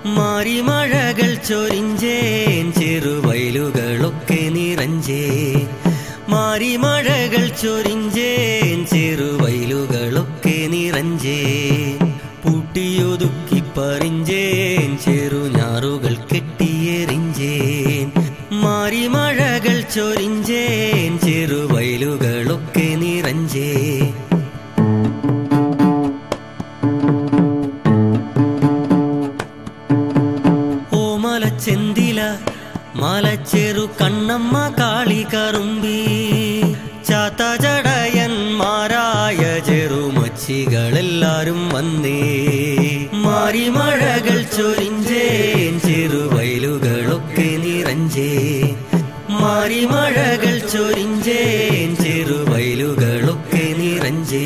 മാരിമഴകൾ ചൊരിഞ്ചേൻ ചെറുവയലുകളൊക്കെ നിറഞ്ചേ മാരിമഴകൾ ചൊരിഞ്ചേൻ ചെറുവയലുകളൊക്കെ നിറഞ്ചേ പൂട്ടിയൊതുക്കി പറിഞ്ചേൻ ചെറുഞാറുകൾ കെട്ടിയെറിഞ്ചേൻ മാരിമഴകൾ ചൊരിഞ്ചേൻ ചെറുവയലുകളൊക്കെ നിറഞ്ചേ ഓ മലച്ചെന്തില മലച്ചെറു കണ്ണമ്മ കാളി കറുമ്പി ചാത്ത ജടയന്മാരായ ചെറുമച്ചികളെല്ലാരും വന്നേ മാരിമഴകൾ ചൊരിഞ്ചേൻ ചെറുവയലുകളൊക്കെ നിറഞ്ചേ മാരിമഴകൾ ചൊരിഞ്ചേൻ ചെറുവയലുകളൊക്കെ നിറഞ്ചേ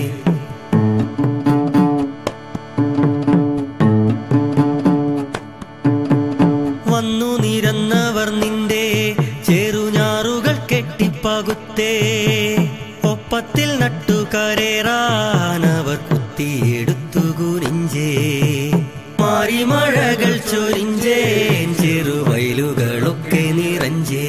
വന്നു നിരന്നവർ നിന്റെ ചെറുഞാറുകൾ കെട്ടിപ്പകുത്തേ ഒപ്പത്തിൽ നട്ടുകരേറാനവർ കുത്തിയെടുത്തു കുനിഞ്ചേ മാറിമഴകൾ ചൊരിഞ്ചേൻ ചെറുവയലുകളൊക്കെ നിറഞ്ചേ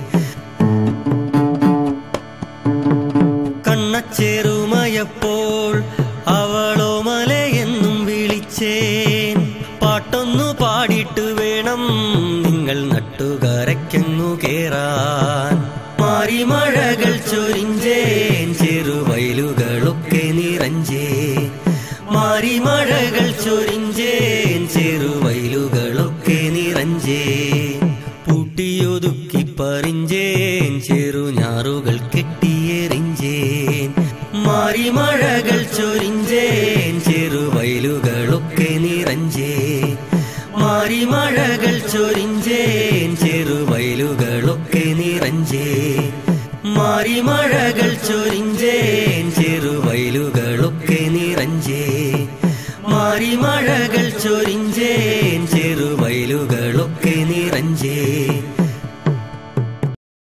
കണ്ണച്ചേറുമയപ്പോൾ അവളോ മലയെന്നും വിളിച്ചേൻ പാട്ടൊന്നു പാടിയിട്ട് വേണം നിങ്ങൾ നട്ടുകരയ്ക്കങ്ങു കേറാൻ മാറിമഴകൾ ചൊരിഞ്ചേൻ ചെറുവയലുകളൊക്കെ നിറഞ്ചേ മാറിമഴകൾ ചൊരിഞ്ചേൻ ചെറുവയലുകളൊക്കെ നിറഞ്ചേ പൂട്ടിയൊതുക്കി പറിഞ്ചേൻ ചെറുഞാറുകൾ കെട്ടിയെറിഞ്ചേൻ മാറിമഴകൾ ചൊരിഞ്ചേൻ ചെറുവയലുകളൊക്കെ നിറഞ്ചേ മാറിമഴകൾ ചൊരിഞ്ചേൻ ചെറുവയലുകളൊക്കെ നിറഞ്ചേ മാറിമഴകൾ ചൊരിഞ്ചേൻ ചെറുവയലുകളൊക്കെ നിറഞ്ചേ മാറിമഴകൾ ചൊരിഞ്ചേ